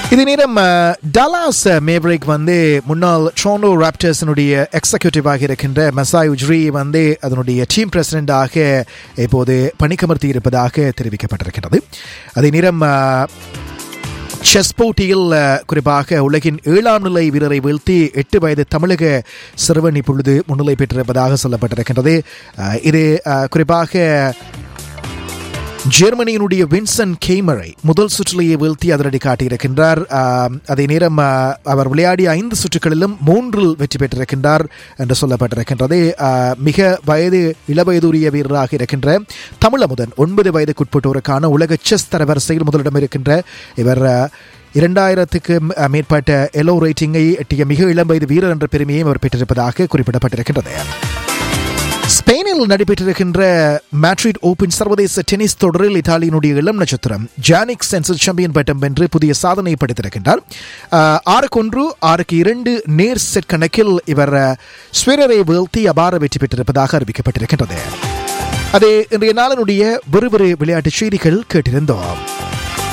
இது நேரம் டலாஸ் மேப்ரிக் வந்து முன்னாள் ட்ரோனோ ராப்டர்ஸினுடைய எக்ஸிக்யூட்டிவாக இருக்கின்ற மசாய் உஜ்ரி வந்து அதனுடைய டீம் பிரசிடென்டாக இப்போது பணிக்கமர்த்தி இருப்பதாக தெரிவிக்கப்பட்டிருக்கிறது அதே நேரம் செஸ் போட்டியில் குறிப்பாக உலகின் ஏழாம் நிலை வீரரை வீழ்த்தி எட்டு வயது தமிழக சிறுவன் இப்பொழுது முன்னிலை பெற்றிருப்பதாக சொல்லப்பட்டிருக்கின்றது இது குறிப்பாக ஜெர்மனியினுடைய வின்சன் கேமரை முதல் சுற்றிலேயே வீழ்த்தி அதிரடி காட்டியிருக்கின்றார் அதே நேரம் அவர் விளையாடிய ஐந்து சுற்றுகளிலும் மூன்றில் வெற்றி பெற்றிருக்கின்றார் என்று சொல்லப்பட்டிருக்கின்றது மிக வயது இளவயதுரிய வீரராக இருக்கின்ற தமிழமுதன் ஒன்பது வயதுக்குட்பட்டோருக்கான உலக செஸ் தரவரிசையில் முதலிடம் இருக்கின்ற இவர் இரண்டாயிரத்துக்கு மேற்பட்ட எலோ ரேட்டிங்கை எட்டிய மிக இளம் வயது வீரர் என்ற பெருமையையும் அவர் பெற்றிருப்பதாக குறிப்பிடப்பட்டிருக்கின்றது ஸ்பெயினில் நடைபெற்றிருக்கின்ற மேட்ரிட் ஓபன் சர்வதேச டென்னிஸ் தொடரில் இத்தாலியினுடைய இளம் நட்சத்திரம் ஜானிக் சென்சல் சாம்பியன் பட்டம் வென்று புதிய சாதனை படைத்திருக்கின்றார் ஆறுக்கு ஒன்று ஆறுக்கு இரண்டு நேர் செட் கணக்கில் இவர் ஸ்வீரரை வீழ்த்தி அபார வெற்றி பெற்றிருப்பதாக அறிவிக்கப்பட்டிருக்கின்றது அதே இன்றைய நாளினுடைய விறுவிறு விளையாட்டு செய்திகள் கேட்டிருந்தோம்